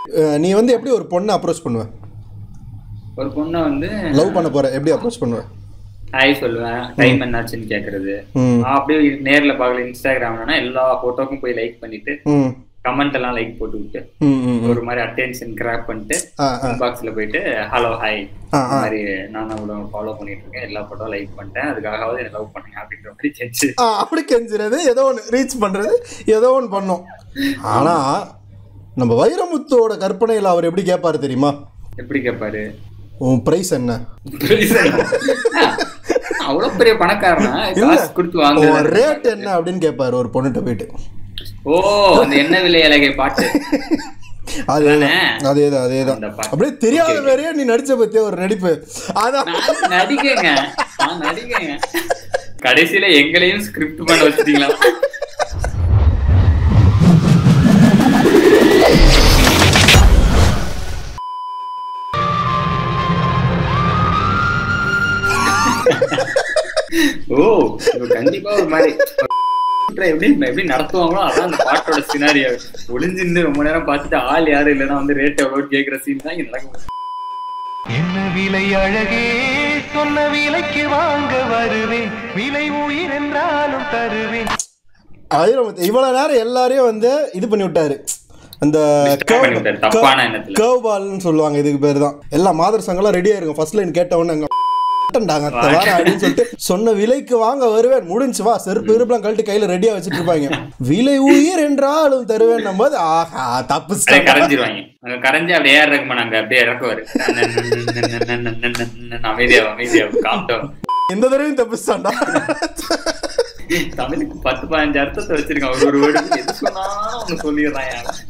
அஹ், நீ வந்து எப்படி ஒரு பொண்ணை அப்ரோச் பண்ணுவ ஒரு பொண்ணை வந்து லவ் பண்ண போற எப்படி அப்ரோச் பண்ணுவ ஹாய் சொல்லுவேன் டைம் என்னாச்சுன்னு கேக்குறது ம் நான் அப்படியே நேர்ல பார்க்கல இன்ஸ்டாகிராம்னா எல்லா போட்டோக்கும் போய் லைக் பண்ணிட்டு ம் கமெண்ட் எல்லாம் லைக் போட்டு விட்டு ம் ம் ம். ஒரு மாதிரி அட்டென்ஷன் கிராப் பண்ணிட்டு ஆ ஆ பாக்ஸ்ல போயிட்டு ஹலோ ஹாய் ஆ, இந்த மாதிரி நான் அவ்வளோ ஃபாலோ பண்ணிட்டு இருக்கேன் எல்லா போட்டோ லைக் பண்ணிட்டேன் அதுக்காகவாவது என்ன லவ் பண்ணுங்க அப்படின்ற மாதிரி செஞ்சு ஆ, அப்படி கெஞ்சுறது ஏதோ ஒன்று ரீச் பண்ணுறது ஏதோ ஒன்று பண்ணோம் ஆனால் நம்ம வைரமுத்துவோட கற்பனையில் அவர் எப்படி கேட்பாரு தெரியுமா எப்படி கேட்பாரு உன் ப்ரைஸ் என்ன அவ்வளவு பெரிய பணக்காரனா காசு கொடுத்து வாங்க உன் ரேட் என்ன அப்படின்னு கேட்பாரு ஒரு பொண்ணுகிட்ட போயிட்டு ஓ அந்த என்ன விலை அழகை பாட்டு அதே அதானே? அதேதான் அதேதான் அந்த பாட்டு. அப்படியே தெரியாத மாதிரியே நீ நடிச்ச பத்தியே ஒரு நடிப்பு அதான் நான் நடிகங்க நான் நடிகங்க கடைசியில எங்களையும் ஸ்கிரிப்ட் பண்ண வச்சிட்டீங்களா ஓ இப்ப கண்டிப்பா ஒரு மாதிரி எப்படி எப்படி நடத்துவாங்களோ அதான் அந்த பாட்டோட சினாரியோ ஒளிஞ்சிருந்து ரொம்ப நேரம் பார்த்துட்டு ஆள் யாரும் இல்லைன்னா வந்து ரேட் எவ்வளவு கேக்குற சீன் தான் இங்க நடக்கும் என்ன விலை அழகே சொன்ன விலைக்கு வாங்க வருவேன் விலை உயிர் என்றாலும் தருவேன் ஆயிரம் இவ்வளவு நேரம் எல்லாரையும் வந்து இது பண்ணி விட்டாரு அந்த பண்ணி விட்டாரு, தப்பான எண்ணத்துல. கேர்வ் பால்னு சொல்லுவாங்க இதுக்கு பேர் தான் எல்லா மாதர் சங்கம்லாம் ரெடியா இருக்கும் ஃபர்ஸ்ட் லைன் கேட்ட உடனே அங்க டாங்க அத்தை வாரம் அப்படின்னு சொல்லிட்டு சொன்ன விலைக்கு வாங்க வருவேன் முடிஞ்சு வா செருப்பு இருப்பெல்லாம் கழட்டி கையில ரெடியா வச்சுட்டு இருப்பாங்க விலை உயிர் என்றாலும் தருவேன் போது ஆஹா தப்பு அப்படியே கரைஞ்சிருவாங்க அங்க கரைஞ்சு அப்படியே ஏர் ரகுமான் அங்க அப்படியே இறக்குவாரு அமைதியா அமைதியா காப்டோம் இந்த தடவையும் தப்பிச்சாண்டா தமிழுக்கு பத்து பதினஞ்சு அர்த்தத்தை வச்சிருக்கான் ஒரு ஒரு வேர்டு எது சொன்னாலும் ஒண்ணு சொல்லிடுறான்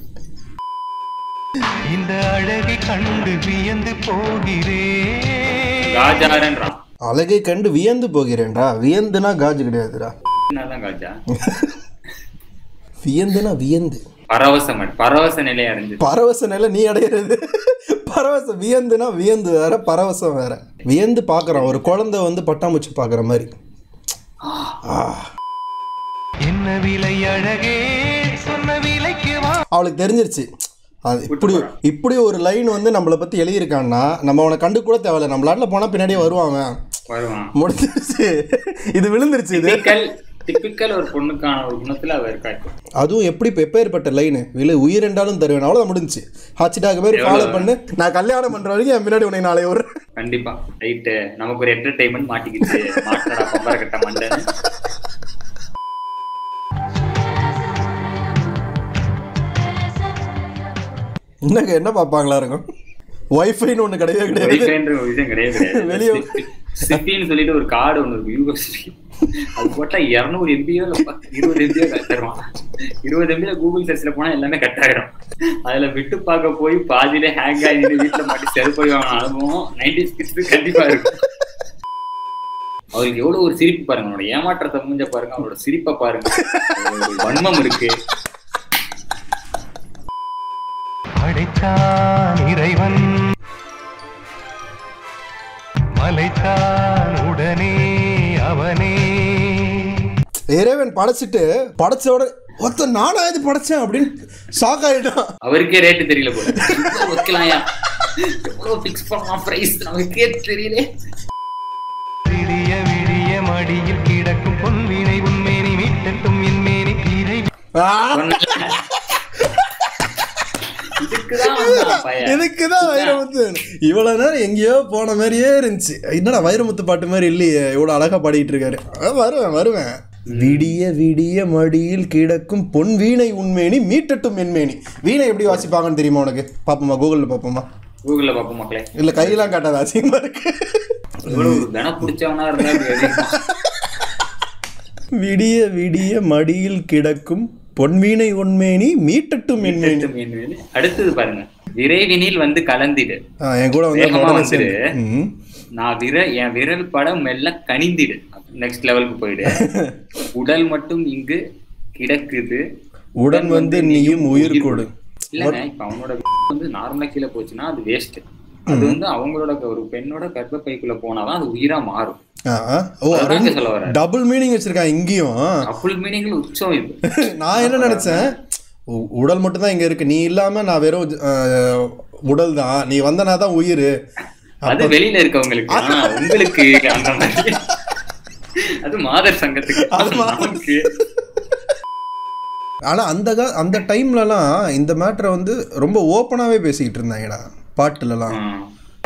இந்த அழகை கண்டு வியந்து போகிறேன் காஜாரன்றான் அழகை கண்டு வியந்து போகிறேன்டா வியந்துனா காஜு கிடையாதுடா என்னதான் காஜா வியந்துனா வியந்து பரவசம் பரவச நிலை அடைஞ்சு பரவச நிலை நீ அடையிறது பரவசம் வியந்துனா வியந்து வேற பரவசம் வேற வியந்து பார்க்கறான் ஒரு குழந்தை வந்து பட்டாம்பூச்சி பார்க்குற மாதிரி ஆ. என்ன விலை அழகே சொன்ன விலைக்கு வா அவளுக்கு தெரிஞ்சிருச்சு அது இப்படி இப்படி ஒரு லைன் வந்து நம்மளை பற்றி எழுதியிருக்கான்னா நம்ம அவனை கண்டு கூட தேவையில்ல நம்ம நாட்டில் போனால் பின்னாடியே வருவான் அவன் வருவான் முடிஞ்சிருச்சு இது விழுந்துருச்சு இது டிப்பிக்கல் டிப்பிக்கல் ஒரு பொண்ணுக்கான ஒரு குணத்துல அவ இருக்கா இப்போ அதுவும் எப்படி இப்போ எப்பேற்பட்ட லைனு விலை உயிர் என்றாலும் தருவேன் அவ்வளோதான் முடிஞ்சுச்சு ஹாச்சிடாக மாதிரி ஃபாலோ பண்ணு நான் கல்யாணம் பண்ணுற வரைக்கும் என் முன்னாடி உன்னை நாளை ஒரு கண்டிப்பா ரைட்டு நமக்கு ஒரு என்டர்டைன்மெண்ட் மாட்டிக்கிச்சு மாட்டடா பம்பர கட்ட மண்டன்னு என்னங்க என்ன பார்ப்பாங்களா இருக்கும் ஒய்ஃபைன்னு ஒன்று கிடையவே கிடையாது ஒய்ஃபைன்ற ஒரு விஷயம் கிடையவே வெளிய- கிடையாது சிட்டின்னு சொல்லிட்டு ஒரு கார்டு ஒன்று இருக்கு யூனிவர்சிட்டி அது போட்டா இரநூறு எம்பியோ இல்ல பத்து- இருபது எம்பியோ தருவான் இருபது எம்பியில கூகுள் சர்ச்ல போனா எல்லாமே கட் ஆயிடும் அதுல விட்டு பார்க்க போய் பாதியிலே ஹேங் ஆகி வீட்டுல மாட்டி செருப்படி வாங்கின அனுபவம் நைன்டி சிக்ஸ் கண்டிப்பா இருக்கும் அவருக்கு எவ்வளவு ஒரு சிரிப்பு பாருங்க அவனோட ஏமாற்றத்தை மூஞ்ச பாருங்க அவரோட சிரிப்பை பாருங்க ஒரு வன்மம் இருக்கு படைத்தான் இறைவன் மலைத்தான் உடனே அவனே இறைவன் படைச்சிட்டு படைச்சோட ஒருத்த நானா இது படைச்சேன் அப்படின்னு ஷாக் ஆயிட்டான் அவருக்கே ரேட்டு தெரியல போல இவ்வளவு வைக்கலாம்யா எவ்வளவு பிக்ஸ் பண்ணலாம் பிரைஸ் நமக்கே தெரியல விடிய விடிய மடியில் கிடக்கும் பொன்வினை உன்மேனி மீட்டட்டும் என் மேனி தீரை ஆ, இதுக்குதான் வந்தான் பையன் இதுக்குதான் வைரமுத்து இவ்வளவு நேரம் எங்கேயோ போன மாதிரியே இருந்துச்சு என்னடா வைரமுத்து பாட்டு மாதிரி இல்லையே இவ்வளவு அழகா பாடிட்டு இருக்காரு ஆ, வருவேன் வருவேன் விடிய விடிய மடியில் கிடக்கும் பொன் வீணை உண்மேனி மீட்டட்டும் என்மேனி வீணை எப்படி வாசிப்பாங்கன்னு தெரியுமா உனக்கு பாப்போமா கூகுளில் பாப்போமா கூகுள்ல பாப்போம் மக்களே இல்ல கையெல்லாம் காட்டாத அசிங்கமா இருக்கு இவ்வளவு ஒரு கன பிடிச்சவனா இருந்தா இப்படி எழுதிருப்பான். விடிய விடிய மடியில் கிடக்கும் பொன்வீணை உண்மேனி மீட்டட்டும் என்மேனி மீண்டும் மீண்டும். அடுத்தது பாருங்க விரைவினில் வந்து கலந்திடு ஆ, என் கூட வந்து வேகமா உடனே வந்துரு. சேர்ந்து. ம். நான் விர என் விரல் படம் மெல்ல கனிந்திடு நெக்ஸ்ட் லெவலுக்கு போயிடு உடல் மட்டும் இங்கு கிடக்குது உடன் வந்து நீயும் உயிர் கொடு இல்லங்க இப்ப அவனோட வந்து நார்மலா கீழே போச்சுன்னா அது வேஸ்ட் அது வந்து அவங்களோட ஒரு பெண்ணோட கர்ப்பப்பைக்குள்ள போனாதான் அது உயிரா மாறும் ஆ, ஆ. ஓ அதான் இங்க சொல்ல வர டபுள் மீனிங் வச்சிருக்கான் இங்கேயும் கப்புள் மீனிங்ல உச்சம் இது நான் என்ன நினைச்சேன் உ- உடல் மட்டும்தான் இங்க இருக்கு நீ இல்லாம நான் வெறும் அஹ், உடல் தான் நீ வந்தனா தான் உயிர் அது வெளியில இருக்கவங்களுக்கு ஆனா உங்களுக்கு அந்த மாதிரி அது மாதர் சங்கத்துக்கு அது மா- நமக்கு ஆனா அந்த கா அந்த டைம்லலாம் இந்த மேட்டரை வந்து ரொம்ப ஓப்பனாவே பேசிக்கிட்டு இருந்தாங்கடா பாட்டுலலாம் ம்.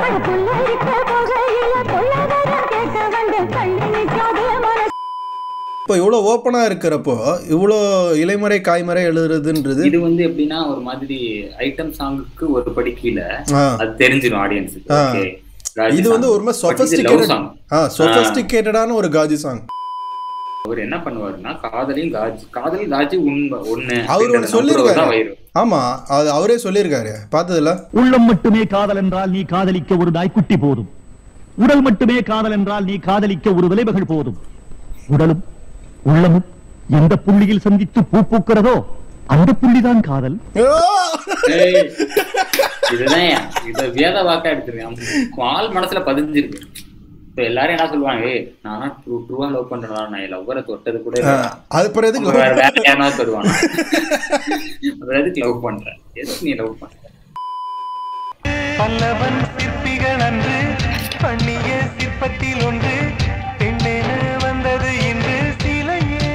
இப்போ இவ்வளோ ஓப்பனாக இருக்கிறப்போ இவ்வளோ இலைமறை காய்மறை எழுதுறதுன்றது இது வந்து எப்படின்னா ஒரு மாதிரி ஐட்டம் சாங்குக்கு ஒரு படி கீழே ஆ அது தெரிஞ்சிடும் ஆடியன்ஸுக்கு ஆ. ஓகே இது வந்து ஒரு மாதிரி சொஃபஸ்டிகேட்டட் ஆ சொஃபஸ்டிகேட்டடான ஒரு காஜி சாங் அவர் என்ன பண்ணுவாருன்னா காதலையும் காஜி காதல் காஜி உண்மை ஒண்ணு அவர் ஒன்று சொல்லியிருக்காரு வயிறு ஆமா அது அவரே சொல்லியிருக்காரு பார்த்ததுல உள்ளம் மட்டுமே காதல் என்றால் நீ காதலிக்க ஒரு நாய்க்குட்டி போதும் உடல் மட்டுமே காதல் என்றால் நீ காதலிக்க ஒரு விளைவுகள் போதும் உடலும் உள்ளமும் எந்த புள்ளியில் சந்தித்து பூ பூக்கிறதோ அந்த புள்ளிதான் காதல் ஏய், இதுதான் இத வேத வாக்கா எடுத்துருக்கேன் ஆள் மனசுல பதிஞ்சிருக்கு இப்ப எல்லாரும் என்ன சொல்லுவாங்க ஏய் நானா ட்ரூ ட்ரூவா லவ் பண்றேன் நான் லவ்வரை தொட்டது கூட இல்ல. அது அப்புறம் எதுக்கு அவங்க வேற வேற யாராவது தருவாங்க அப்புறம் எதுக்கு லவ் பண்ற எதுக்கு நீ லவ் பண்ற பல்லவன் சிற்பிகள் அன்று பண்ணிய சிற்பத்தில் ஒன்று பெண்ணென வந்தது இன்று சிலையே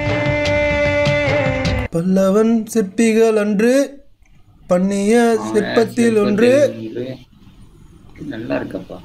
பல்லவன் சிற்பிகள் அன்று பண்ணிய சிற்பத்தில் ஒன்று நல்லா இருக்கப்பா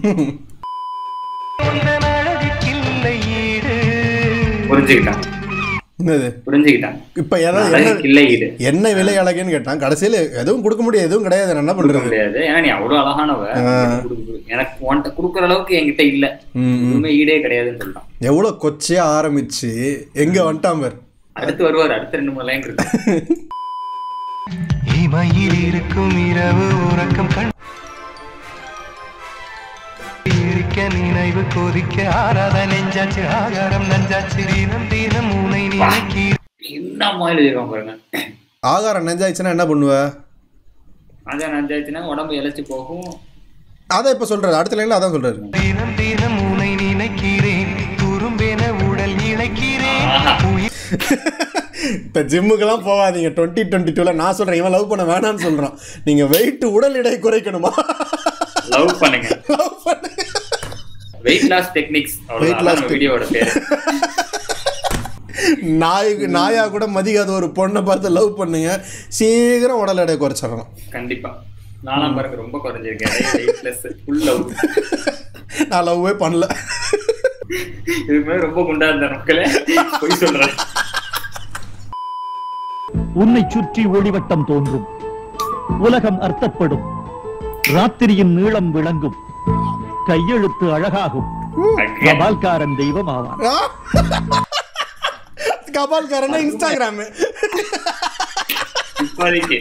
உந்தன் அழகுக்கில்லை ஈடு புரிஞ்சுக்கிட்டான் என்னது புரிஞ்சுக்கிட்டான் இப்ப ஏதாவது என்ன அழகுக்கு இல்லை ஈடு என்ன விலை அழகுன்னு கேட்டான் கடைசியில எதுவும் கொடுக்க முடியாது எதுவும் கிடையாது நான் என்ன கொடுக்க பண்றது முடியாது ஏன்னா நீ அவ்வளவு அழகானவ கொடுக்க- எனக்கு உன்கிட்ட கொடுக்குற அளவுக்கு என்கிட்ட இல்ல ம், ம். எதுவுமே ஈடே கிடையாதுன்னு சொல்றான் எவ்வளவு கொச்சையா ஆரம்பிச்சு எங்க வந்துட்டான் பார் அடுத்து வருவார் அடுத்த ரெண்டு மூணு லைன் இருக்கு இமையில் இருக்கும் இரவு உறக்கம் கண் இருக்க நினைவு கொதிக்க ஆராத நெஞ்சாச்சு ஆகாரம் நஞ்சாச்சு தினம் தினம் உனை நினைக்கிறேன் என்ன மாதிரி எழுதிருவான் பாருங்க ஆகாரம் நெஞ்சாயிடுச்சுன்னா என்ன பண்ணுவ அதான் நஞ்சாச்சுன்னா உடம்பு இழைச்சு போகும் அதான் இப்ப சொல்றாரு அடுத்த லைன்ல அதான் சொல்றாரு தினம் தினம் உனை நினைக்கிறேன் குறும்பென உடல் இழைக்கிறேன் ஆஹா. உயிர் இந்த ஜிம்முக்கெல்லாம் போகாதீங்க டுவெண்ட்டி டுவெண்ட்டி டூவில் நான் சொல்கிறேன் இவன் லவ் பண்ண வேணாம்னு சொல்கிறான் நீங்கள் வெயிட் உடல் எடை குறைக்கணுமா லவ் பண்ணுங்க லவ் பண்ணு weight loss techniques Weight loss அவ்வளவுதான் வீடியோட பேரு நாய் நாயா கூட மதிக்காத ஒரு பொண்ணை பார்த்து லவ் பண்ணுங்க சீக்கிரம் உடல் எடை குறைச்சிடணும் கண்டிப்பா நாலாம் பாருங்க ரொம்ப குறைஞ்சிருக்கேன் வெயிட் பிளஸ் ஃபுல் லவ் நான் லவ்வே பண்ணல இதுக்கு மேல ரொம்ப குண்டா இருந்த மக்களே போய் சொல்றேன் உன்னை சுற்றி ஒளிவட்டம் தோன்றும் உலகம் அர்த்தப்படும் ராத்திரியின் நீளம் விளங்கும் கையெழுத்து அழகாகும் Again. கபால்காரன் தெய்வம் ஆவான் கபால்காரனா இன்ஸ்டாகிராமு இப்போதைக்கு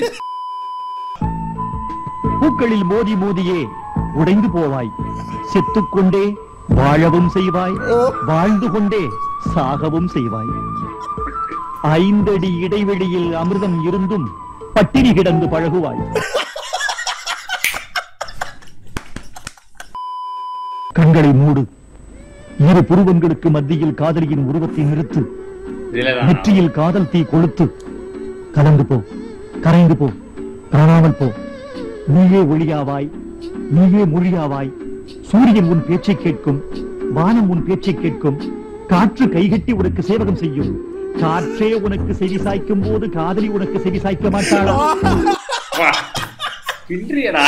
பூக்களில் மோதி மோதியே உடைந்து போவாய் செத்துக்கொண்டே வாழவும் செய்வாய் வாழ்ந்து கொண்டே சாகவும் செய்வாய் ஐந்தடி இடைவெளியில் அமிர்தம் இருந்தும் பட்டினி கிடந்து பழகுவாய் கண்களை மூடு இரு புருவங்களுக்கு மத்தியில் காதலியின் உருவத்தை நிறுத்து இதுலதான் நெற்றியில் காதல் தீ கொளுத்து கலந்து போ கரைந்து போ காணாமல் போ நீயே ஒளியாவாய் நீயே மொழியாவாய் சூரியன் உன் பேச்சை கேட்கும் வானம் உன் பேச்சை கேட்கும் காற்று கைகட்டி உனக்கு சேவகம் செய்யும் காற்றே உனக்கு செவி சாய்க்கும் போது காதலி உனக்கு செவி சாய்க்க மாட்டாளா வா. பின்றியடா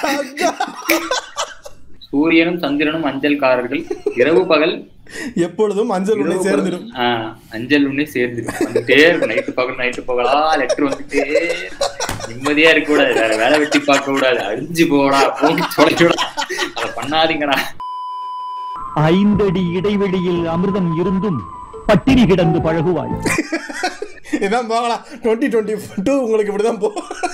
சூரியனும் சந்திரனும் அஞ்சல்காரர்கள் இரவு பகல் எப்பொழுதும் அஞ்சல் உன்னை இரவு சேர்ந்துடும் பகல், ஆ, அஞ்சல் உன்னே சேர்ந்துடும் வந்துட்டே இருக்கும் நைட்டு பகல் நைட்டு பகலா லெட்டர் வந்துட்டே இருக்கும். நிம்மதியா இருக்க கூடாது வேற வேலை வெட்டி பார்க்க கூடாது அழிஞ்சு போடா போட்டு தொலைச்சுடா அதை பண்ணாதீங்கடா ஐந்தடி இடைவெளியில் அமிர்தம் இருந்தும் பட்டினி கிடந்து பழகுவாய் இதான் போகலாம் டுவெண்ட்டி டுவெண்ட்டி டூ உங்களுக்கு இப்படிதான் போ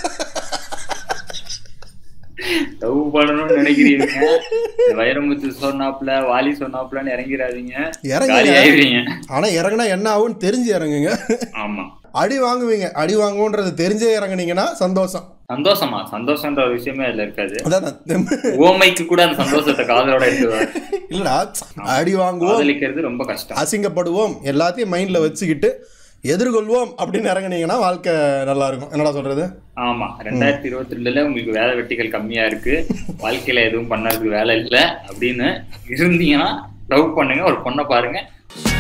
லவ் பண்ணணும்னு நினைக்கிறீங்க இந்த வைரமுத்து சொன்னாப்ல வாலி சொன்னாப்லன்னு இறங்கிடாதீங்க இறங்குங்க. காலி ஆயிடுவீங்க ஆனா இறங்குனா என்ன ஆகும்னு தெரிஞ்சு இறங்குங்க ஆமா அடி வாங்குவீங்க அடி வாங்குவோன்றது தெரிஞ்சே இறங்குனீங்கன்னா சந்தோஷம் சந்தோஷமா சந்தோஷன்ற ஒரு விஷயமே அதுல இருக்காது அதான் ஓமைக்கு கூட அந்த சந்தோஷத்தை காதலோட எடுத்துவார் இல்லடா அடி வாங்குவோம் காதலிக்கிறது ரொம்ப கஷ்டம் அசிங்கப்படுவோம் எல்லாத்தையும் மைண்ட்ல வச்சுக்கிட்டு எதிர்கொள்வோம் அப்படின்னு இறங்குனீங்கன்னா வாழ்க்கை நல்லா இருக்கும் என்னடா சொல்றது ஆமா ரெண்டாயிரத்தி இருபத்தி ரெண்டுல உங்களுக்கு வேலை வெட்டிகள் கம்மியா இருக்கு வாழ்க்கையில எதுவும் பண்ணறதுக்கு வேலை இல்ல அப்படின்னு இருந்தீங்கன்னா லவ் பண்ணுங்க ஒரு பொண்ணை பாருங்க